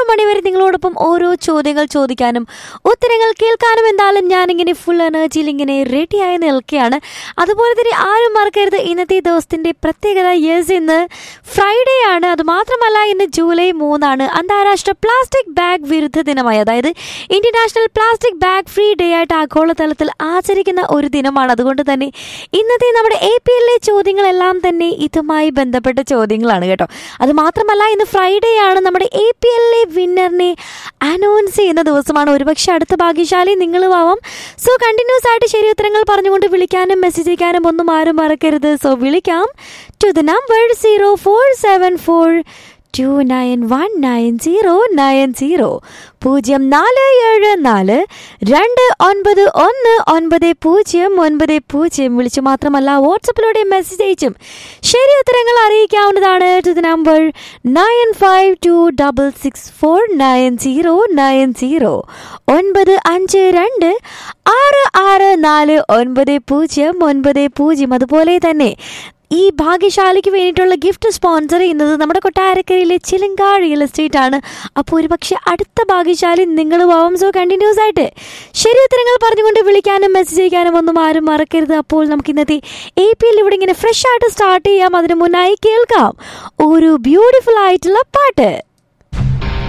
മണിവരെ നിങ്ങളോടൊപ്പം ഓരോ ചോദ്യങ്ങൾ ചോദിക്കാനും ഉത്തരങ്ങൾ കേൾക്കാനും എന്തായാലും ഞാനിങ്ങനെ ഫുൾ എനർജിയിൽ ഇങ്ങനെ റെഡിയായി നിൽക്കുകയാണ് അതുപോലെ തന്നെ ആരും മറക്കരുത് ഇന്നത്തെ ദിവസത്തിന്റെ പ്രത്യേകത യെസ് ഇന്ന് ഫ്രൈഡേ ആണ് അത് മാത്രമല്ല ഇന്ന് ജൂലൈ മൂന്നാണ് അന്താരാഷ്ട്ര പ്ലാസ്റ്റിക് ബാഗ് വിരുദ്ധ ദിനമായി അതായത് international plastic bag free day ആയിട്ട് ആഗോളതലത്തിൽ ആചരിക്കുന്ന ഒരു ദിനമാണ് അതുകൊണ്ട് തന്നെ ഇന്നത്തെ നമ്മുടെ എ പി എല്ലിലെ ചോദ്യങ്ങളെല്ലാം തന്നെ ഇതുമായി ബന്ധപ്പെട്ട ചോദ്യങ്ങളാണ് കേട്ടോ അത് മാത്രമല്ല ഇന്ന് ഫ്രൈഡേ ആണ് നമ്മുടെ എ പി എല്ലിലെ വിന്നറിനെ അനൗൺസ് ചെയ്യുന്ന ദിവസമാണ് ഒരുപക്ഷെ അടുത്ത ഭാഗ്യശാലി നിങ്ങളും ആവാം സോ കണ്ടിന്യൂസ് ആയിട്ട് ശരി ഉത്തരങ്ങൾ പറഞ്ഞുകൊണ്ട് വിളിക്കാനും മെസ്സേജ് അയക്കാനും ഒന്നും ആരും മറക്കരുത് സോ വിളിക്കാം to the number zero four seven four two nine one nine zero nine zero പൂജ്യം നാല് ഏഴ് നാല് രണ്ട് ഒൻപത് ഒന്ന് ഒൻപത് പൂജ്യം ഒൻപത് പൂജ്യം വിളിച്ചു മാത്രമല്ല വാട്സപ്പിലൂടെ മെസ്സേജ് അയച്ചും ശരി ഉത്തരങ്ങൾ അറിയിക്കാവുന്നതാണ് to the number nine five two double six four nine zero nine zero ഒൻപത് അഞ്ച് രണ്ട് ആറ് ആറ് നാല് ഒൻപത് പൂജ്യം ഒൻപത് പൂജ്യം അതുപോലെ തന്നെ ഈ ഭാഗ്യശാലിക്ക് വേണ്ടിയിട്ടുള്ള ഗിഫ്റ്റ് സ്പോൺസർ ചെയ്യുന്നത് നമ്മുടെ കൊട്ടാരക്കരയിലെ ചിലങ്ക റിയൽ എസ്റ്റേറ്റ് ആണ് അപ്പോൾ ഒരുപക്ഷെ അടുത്ത ഭാഗ്യശാലി നിങ്ങൾ പോവാം സോ കണ്ടിന്യൂസ് ആയിട്ട് ശരി ഉത്തരങ്ങൾ പറഞ്ഞുകൊണ്ട് വിളിക്കാനും മെസ്സേജ് അയക്കാനും ഒന്നും ആരും മറക്കരുത് അപ്പോൾ നമുക്ക് ഇന്നത്തെ എ പി എൽ ഇവിടെ ഇങ്ങനെ ഫ്രഷ് ആയിട്ട് സ്റ്റാർട്ട് ചെയ്യാം അതിന് മുന്നായി കേൾക്കാം ഒരു ബ്യൂട്ടിഫുൾ ആയിട്ടുള്ള പാട്ട്